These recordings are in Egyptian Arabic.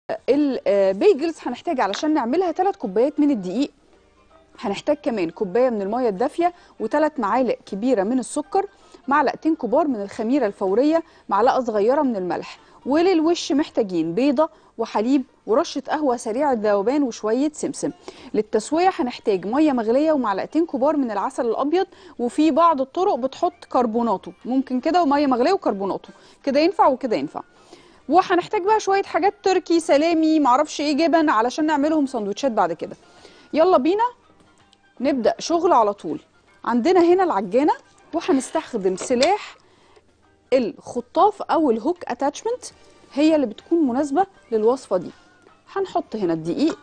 البيجلز هنحتاج علشان نعملها 3 كوبايات من الدقيق هنحتاج كمان كوبايه من الميه الدافيه وثلاث معالق كبيره من السكر معلقتين كبار من الخميره الفوريه معلقه صغيره من الملح وللوش محتاجين بيضه وحليب ورشه قهوه سريع الذوبان وشويه سمسم للتسويه هنحتاج ميه مغليه ومعلقتين كبار من العسل الابيض وفي بعض الطرق بتحط كربوناتو ممكن كده وميه مغليه وكربوناتو كده ينفع وكده ينفع وهنحتاج بقى شويه حاجات تركي سلامي معرفش ايه جبن علشان نعملهم سندوتشات بعد كده يلا بينا نبدا شغل على طول عندنا هنا العجانه وهنستخدم سلاح الخطاف او الهوك اتاتشمنت هي اللي بتكون مناسبه للوصفه دي هنحط هنا الدقيق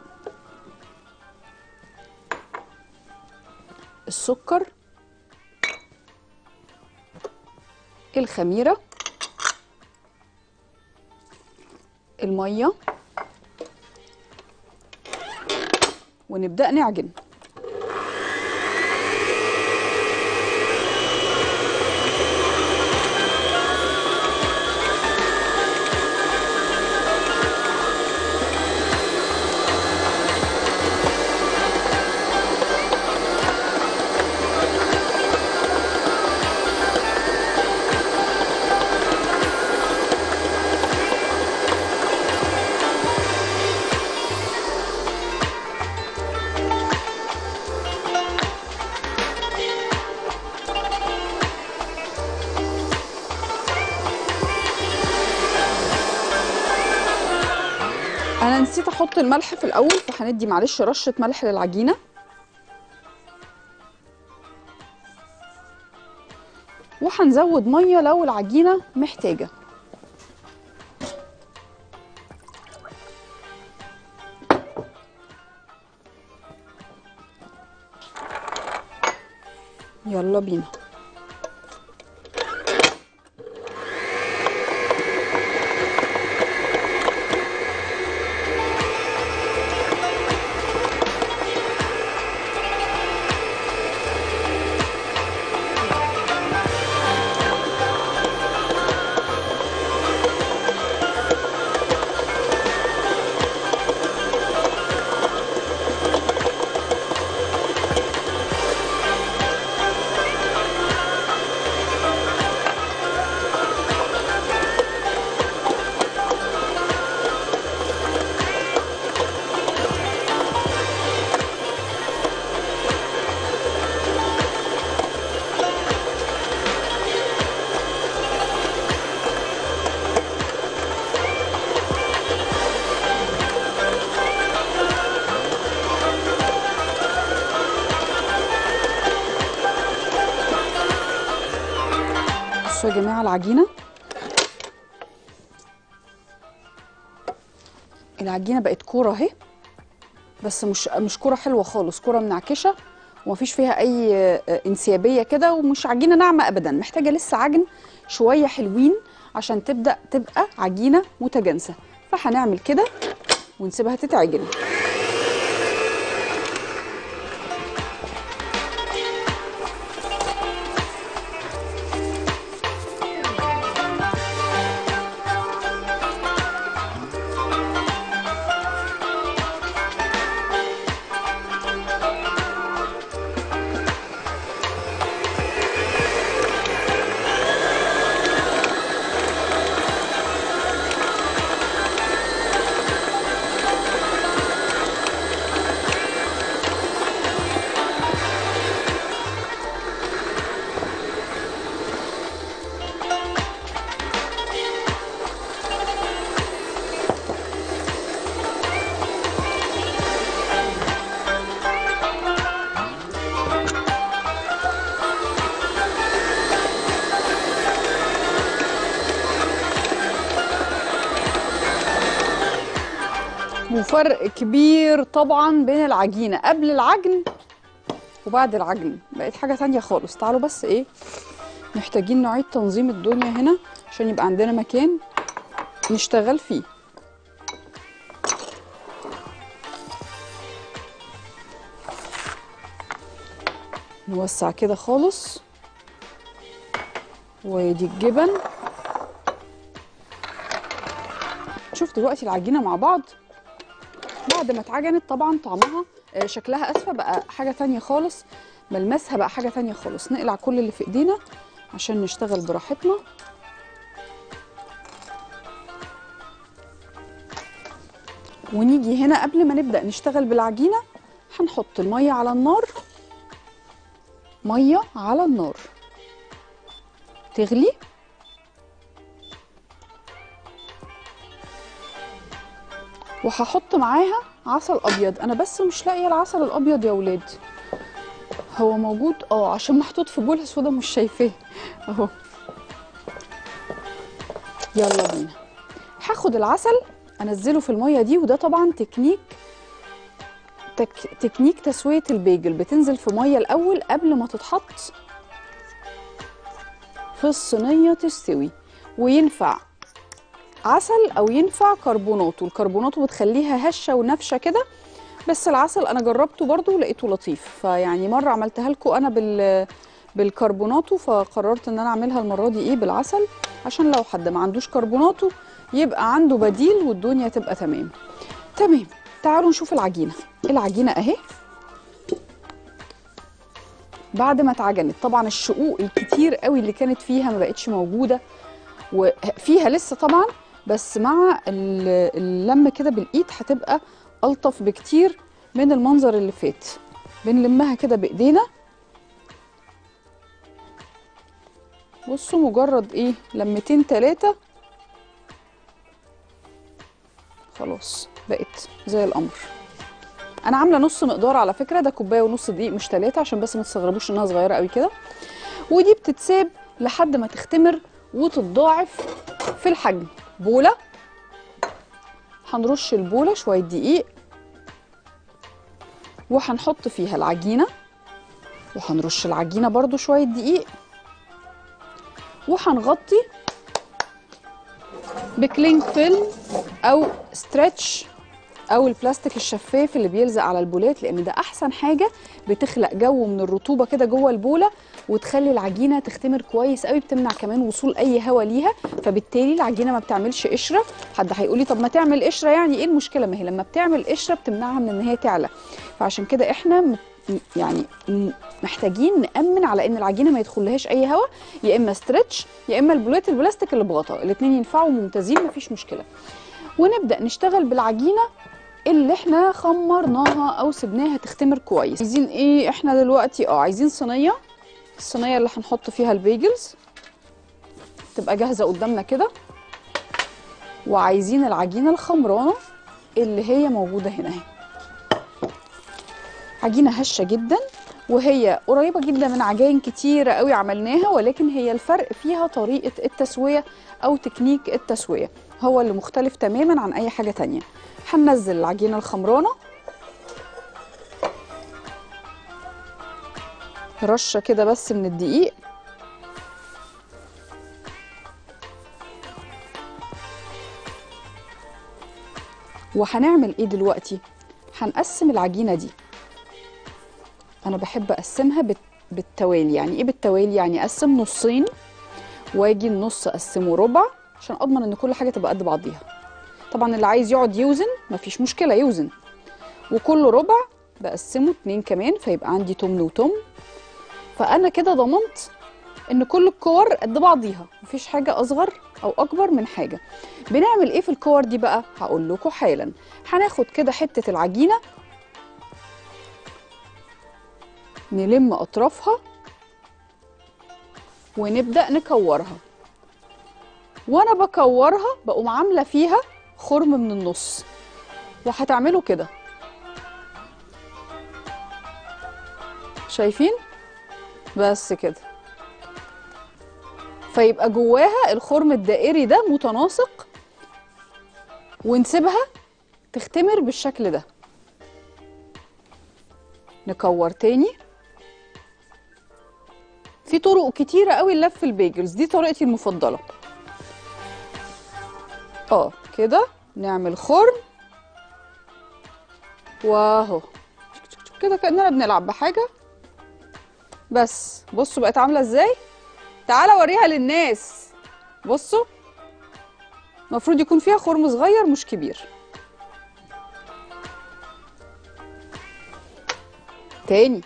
السكر الخميره الميه ونبدا نعجن انا نسيت احط الملح في الاول فهندي معلش رشه ملح للعجينه وهنزود ميه لو العجينه محتاجه يلا بينا بصوا يا جماعه العجينه العجينه بقت كوره اهي بس مش مش كوره حلوه خالص كوره منعكشه ومفيش فيها اي آه، انسيابيه كده ومش عجينه ناعمه ابدا محتاجه لسه عجن شويه حلوين عشان تبدا تبقى عجينه متجانسه فهنعمل كده ونسيبها تتعجن وفرق كبير طبعا بين العجينه قبل العجن وبعد العجن بقت حاجه تانية خالص تعالوا بس ايه محتاجين نعيد تنظيم الدنيا هنا عشان يبقى عندنا مكان نشتغل فيه نوسع كده خالص ودي الجبن هنشوف دلوقتي العجينه مع بعض بعد ما اتعجنت طبعا طعمها آه، شكلها اسفه بقى حاجه تانية خالص ملمسها بقى حاجه تانية خالص نقلع كل اللي في ايدينا عشان نشتغل براحتنا ونيجي هنا قبل ما نبدأ نشتغل بالعجينة هنحط المية على النار مية على النار تغلي وهحط معاها عسل ابيض انا بس مش لاقيه العسل الابيض يا ولاد هو موجود اه عشان محطوط في بوله سودا مش شايفاه اهو يلا بينا هاخد العسل انزله في الميه دي وده طبعا تكنيك تك... تكنيك تسويه البيجل بتنزل في ميه الاول قبل ما تتحط في الصينيه تستوي وينفع عسل او ينفع كربونات والكربونات بتخليها هشه ونافشه كده بس العسل انا جربته برضو ولقيته لطيف فيعني مره عملتها لكم انا بال بالكربوناتو فقررت ان انا اعملها المره دي ايه بالعسل عشان لو حد ما عندوش كربوناتو يبقى عنده بديل والدنيا تبقى تمام تمام تعالوا نشوف العجينه العجينه اهي بعد ما اتعجنت طبعا الشقوق الكتير قوي اللي كانت فيها ما بقتش موجوده وفيها لسه طبعا بس مع ال- اللم كده بالايد هتبقى الطف بكتير من المنظر اللي فات بنلمها كده بايدينا بصوا مجرد ايه لمتين تلاتة خلاص بقت زي القمر انا عامله نص مقدار على فكره ده كوبايه ونص دقيق مش تلاتة عشان بس ما تستغربوش انها صغيره قوي كده ودي بتتساب لحد ما تختمر وتتضاعف في الحجم بوله هنرش البوله شويه دقيق وهنحط فيها العجينه وهنرش العجينه برضو شويه دقيق وهنغطي بكلينج فيلم او ستريتش او البلاستيك الشفاف اللي بيلزق على البولات لان ده احسن حاجه بتخلق جو من الرطوبه كده جوه البوله وتخلي العجينه تختمر كويس قوي بتمنع كمان وصول اي هواء ليها فبالتالي العجينه ما بتعملش قشره حد هيقول لي طب ما تعمل قشره يعني ايه المشكله ما هي لما بتعمل قشره بتمنعها من ان هي تعلى فعشان كده احنا م- يعني م- محتاجين نامن على ان العجينه ما يدخلهاش اي هواء يا اما ستريتش يا اما البولات البلاستيك اللي بغطاء الاثنين ينفعوا ممتازين مفيش مشكله ونبدا نشتغل بالعجينه اللي احنا خمرناها او سبناها تختمر كويس عايزين ايه احنا دلوقتي اه عايزين صينيه الصينيه اللي هنحط فيها البيجلز تبقى جاهزه قدامنا كده وعايزين العجينه الخمرانه اللي هي موجوده هنا اهي عجينه هشه جدا وهي قريبه جدا من عجائن كتيره قوي عملناها ولكن هي الفرق فيها طريقه التسويه او تكنيك التسويه هو اللي مختلف تماما عن اي حاجه تانية هننزل العجينه الخمرانه رشه كده بس من الدقيق وهنعمل ايه دلوقتي هنقسم العجينه دي انا بحب اقسمها بت- بالتوالي يعني ايه بالتوالي يعني اقسم نصين واجي النص اقسمه ربع عشان اضمن ان كل حاجه تبقى قد بعضيها طبعا اللي عايز يقعد يوزن مفيش مشكله يوزن وكل ربع بقسمه اتنين كمان فيبقى عندي تمن وتمن فانا كده ضمنت ان كل الكور قد بعضيها مفيش حاجه اصغر او اكبر من حاجه بنعمل ايه في الكور دي بقى هقول لكم حالا هناخد كده حته العجينه نلم اطرافها ونبدا نكورها وانا بكورها بقوم عامله فيها خرم من النص وهتعملوا كده شايفين بس كده فيبقى جواها الخرم الدائري ده متناسق ونسيبها تختمر بالشكل ده نكور تاني في طرق كتيرة قوي للف البيجلز دي طريقتي المفضلة اه كده نعمل خرم واهو كده كأننا بنلعب بحاجة بس بصوا بقت عاملة ازاي تعالى اوريها للناس بصوا المفروض يكون فيها خرم صغير مش كبير تاني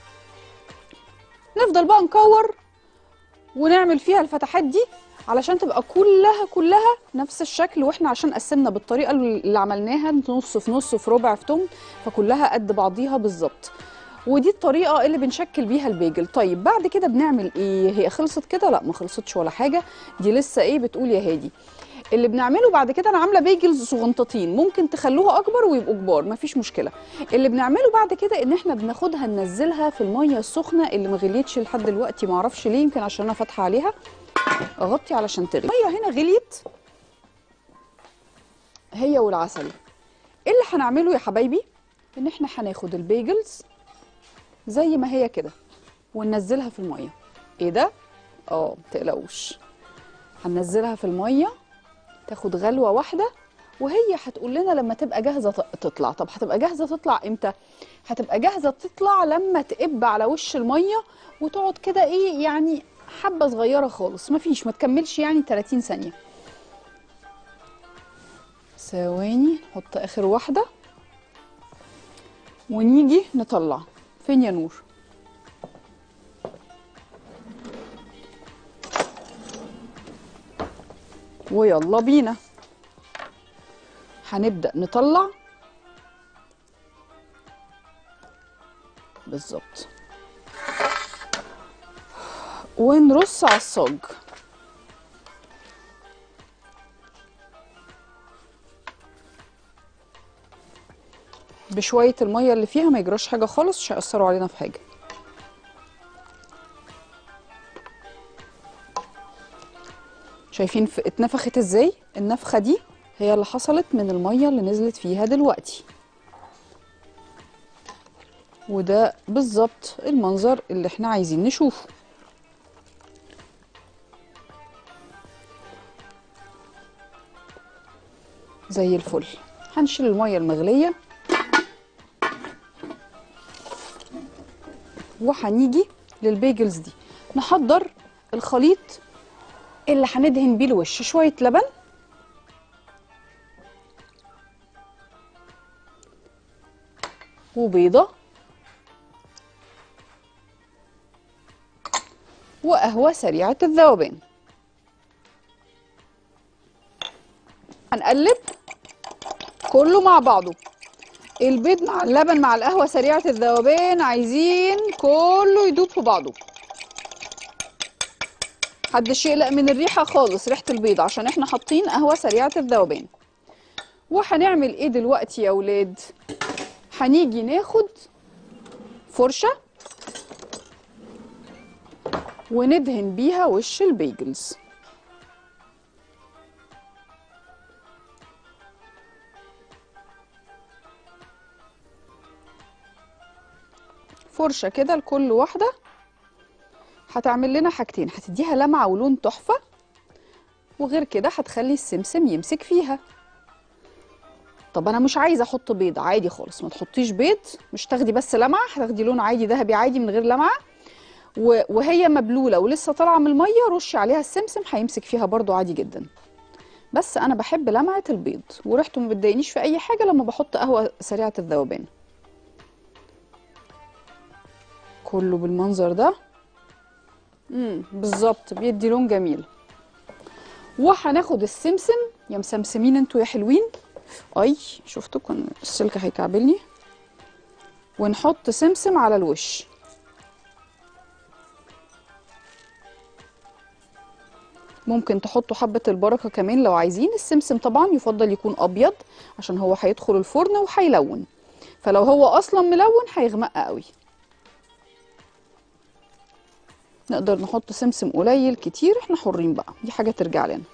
نفضل بقى نكور ونعمل فيها الفتحات دي علشان تبقى كلها كلها نفس الشكل واحنا عشان قسمنا بالطريقه اللي عملناها نص في نص في ربع في تمن فكلها قد بعضيها بالظبط ودي الطريقه اللي بنشكل بيها البيجل طيب بعد كده بنعمل ايه هي خلصت كده لا ما خلصتش ولا حاجه دي لسه ايه بتقول يا هادي اللي بنعمله بعد كده انا عامله بيجلز صغنطتين ممكن تخلوها اكبر ويبقوا كبار مفيش مشكله اللي بنعمله بعد كده ان احنا بناخدها ننزلها في الميه السخنه اللي ما غليتش لحد دلوقتي ما اعرفش ليه يمكن عشان انا فاتحه عليها اغطي علشان تغلي الميه هنا غليت هي والعسل ايه اللي هنعمله يا حبايبي ان احنا هناخد البيجلز زي ما هي كده وننزلها في الميه ايه ده اه متقلقوش هننزلها في الميه تاخد غلوه واحده وهي هتقول لنا لما تبقى جاهزه ت- تطلع طب هتبقى جاهزه تطلع امتى هتبقى جاهزه تطلع لما تقب على وش الميه وتقعد كده ايه يعني حبه صغيره خالص مفيش ما تكملش يعني 30 ثانيه ثواني نحط اخر واحده ونيجي نطلع فين يا نور ويلا بينا هنبدأ نطلع بالظبط ونرص على الصاج بشوية المية اللي فيها ما يجراش حاجة خالص مش هيأثروا علينا في حاجة شايفين ف- اتنفخت ازاي النفخة دي هي اللي حصلت من المية اللي نزلت فيها دلوقتي وده بالظبط المنظر اللي احنا عايزين نشوفه زي الفل هنشيل المية المغلية وهنيجي للبيجلز دي نحضر الخليط اللي هندهن بيه الوش شوية لبن وبيضة وقهوة سريعة الذوبان هنقلب كله مع بعضه البيض مع اللبن مع القهوة سريعة الذوبان عايزين كله يدوب في بعضه محدش يقلق من الريحه خالص ريحه البيض عشان احنا حاطين قهوه سريعه الذوبان وهنعمل ايه دلوقتي يا اولاد هنيجي ناخد فرشه وندهن بيها وش البيجلز فرشه كده لكل واحده هتعمل لنا حاجتين هتديها لمعة ولون تحفة وغير كده هتخلي السمسم يمسك فيها طب انا مش عايزه احط بيض عادي خالص ما تحطيش بيض مش تاخدي بس لمعه هتاخدي لون عادي ذهبي عادي من غير لمعه و- وهي مبلوله ولسه طالعه من الميه رشي عليها السمسم هيمسك فيها برضو عادي جدا بس انا بحب لمعه البيض وريحته ما بتضايقنيش في اي حاجه لما بحط قهوه سريعه الذوبان كله بالمنظر ده امم بالظبط بيدي لون جميل وهناخد السمسم يا مسمسمين انتوا يا حلوين اي شفتوا كان السلك هيكعبلني ونحط سمسم على الوش ممكن تحطوا حبة البركة كمان لو عايزين السمسم طبعا يفضل يكون أبيض عشان هو هيدخل الفرن وهيلون فلو هو أصلا ملون هيغمق قوي نقدر نحط سمسم قليل كتير احنا حرين بقى دي حاجة ترجع لنا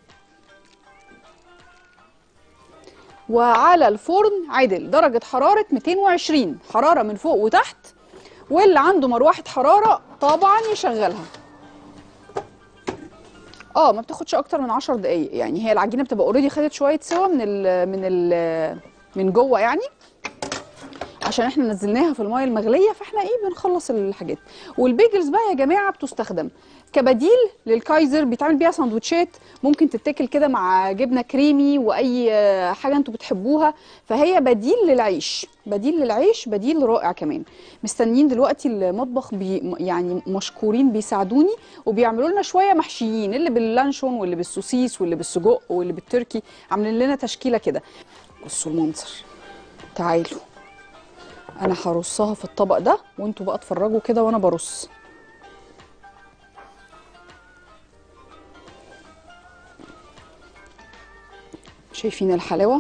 وعلى الفرن عدل درجة حرارة 220 حرارة من فوق وتحت واللي عنده مروحة حرارة طبعا يشغلها اه ما بتاخدش اكتر من 10 دقايق يعني هي العجينه بتبقى اوريدي خدت شويه سوا من ال من ال من جوه يعني عشان احنا نزلناها في المايه المغليه فاحنا ايه بنخلص الحاجات والبيجلز بقى يا جماعه بتستخدم كبديل للكايزر بيتعمل بيها سندوتشات ممكن تتاكل كده مع جبنه كريمي واي آه، حاجه انتوا بتحبوها فهي بديل للعيش بديل للعيش بديل رائع كمان مستنيين دلوقتي المطبخ بي يعني مشكورين بيساعدوني وبيعملوا لنا شويه محشيين اللي باللانشون واللي بالسوسيس واللي بالسجق واللي بالتركي عاملين لنا تشكيله كده بصوا المنظر تعالوا انا هرصها في الطبق ده وانتوا بقى اتفرجوا كده وانا برص شايفين الحلاوه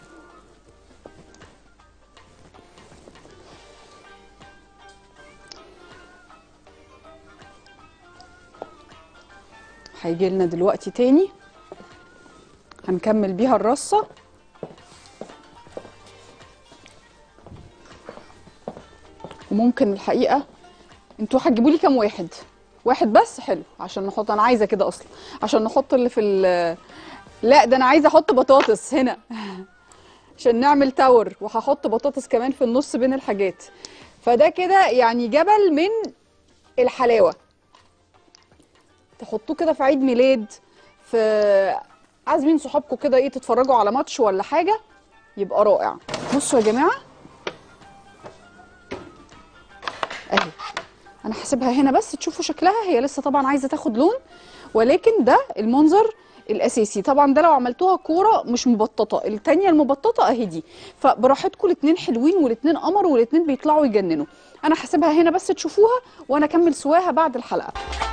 هيجي لنا دلوقتي تاني هنكمل بيها الرصه وممكن الحقيقه انتوا هتجيبوا لي كام واحد واحد بس حلو عشان نحط انا عايزه كده اصلا عشان نحط اللي في ال لا ده انا عايزه احط بطاطس هنا عشان نعمل تاور وهحط بطاطس كمان في النص بين الحاجات فده كده يعني جبل من الحلاوه تحطوه كده في عيد ميلاد في عازمين صحابكم كده ايه تتفرجوا على ماتش ولا حاجه يبقى رائع بصوا يا جماعه اهي انا هسيبها هنا بس تشوفوا شكلها هي لسه طبعا عايزه تاخد لون ولكن ده المنظر الاساسي طبعا ده لو عملتوها كوره مش مبططه التانية المبططه اهي دي فبراحتكم الاتنين حلوين والاتنين قمر والاتنين بيطلعوا يجننوا انا هسيبها هنا بس تشوفوها وانا اكمل سواها بعد الحلقه